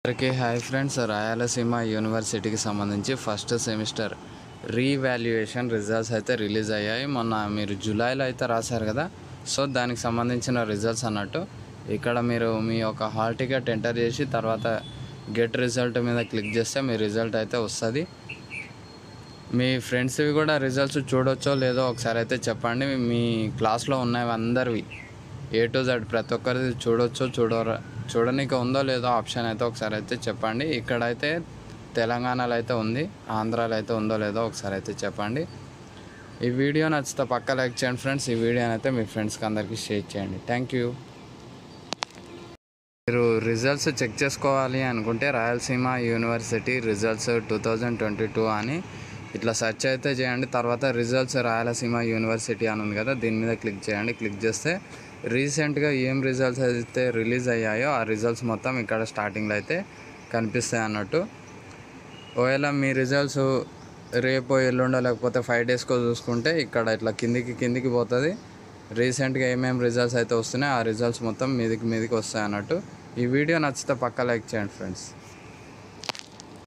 అందరికీ hi friends Rayalaseema యూనివర్సిటీకి సంబంధించి ఫస్ట్ సెమిస్టర్ రీవాల్యుయేషన్ రిజల్ట్స్ అయితే రిలీజ్ అయ్యాయి మొన్న మీరు జూలైలో అయితే రాశారు కదా సో దానికి సంబంధించిన రిజల్ట్స్ అన్నట్టు ఇక్కడ మీరు మీ యొక్క హాల్ టికెట్ ఎంటర్ చేసి తర్వాత గెట్ రిజల్ట్ మీద క్లిక్ చేస్తే మీ రిజల్ట్ అయితే వస్తుంది మీ ఫ్రెండ్స్వి కూడా రిజల్ట్స్ చూడొచ్చో లేదో ఒకసారి అయితే చెప్పండి మీ క్లాస్లో ఉన్నవి అందరివి ఏ టు జెడ్ ప్రతి ఒక్కరిది చూడొచ్చో చూడరా చూడనీకి ఉందో లేదో ఆప్షన్ అయితే ఒకసారి అయితే చెప్పండి ఇక్కడైతే తెలంగాణలో అయితే ఉంది ఆంధ్రాలో అయితే ఉందో లేదో ఒకసారి అయితే చెప్పండి ఈ వీడియో నచ్చితే పక్క లైక్ చేయండి ఫ్రెండ్స్ ఈ వీడియోని అయితే మీ ఫ్రెండ్స్కి అందరికీ షేర్ చేయండి థ్యాంక్ యూ మీరు రిజల్ట్స్ చెక్ చేసుకోవాలి అనుకుంటే Rayalaseema university results two thousand twenty two అని ఇట్లా సెర్చ్ అయితే చేయండి తర్వాత రిజల్ట్స్ రాయలసీమ యూనివర్సిటీ అని ఉంది కదా దీని మీద క్లిక్ చేయండి క్లిక్ చేస్తే రీసెంట్గా ఏం రిజల్ట్స్ అయితే రిలీజ్ అయ్యాయో ఆ రిజల్ట్స్ మొత్తం ఇక్కడ స్టార్టింగ్లో అయితే కనిపిస్తాయి అన్నట్టు ఒకవేళ మీ రిజల్ట్స్ రేపు ఎల్లుండో లేకపోతే ఫైవ్ డేస్కో చూసుకుంటే ఇక్కడ ఇట్లా కిందికి కిందికి పోతుంది రీసెంట్గా ఏమేమి రిజల్ట్స్ అయితే వస్తున్నాయో ఆ రిజల్ట్స్ మొత్తం మీదికి మీదికి వస్తాయి అన్నట్టు ఈ వీడియో నచ్చితే పక్క లైక్ చేయండి ఫ్రెండ్స్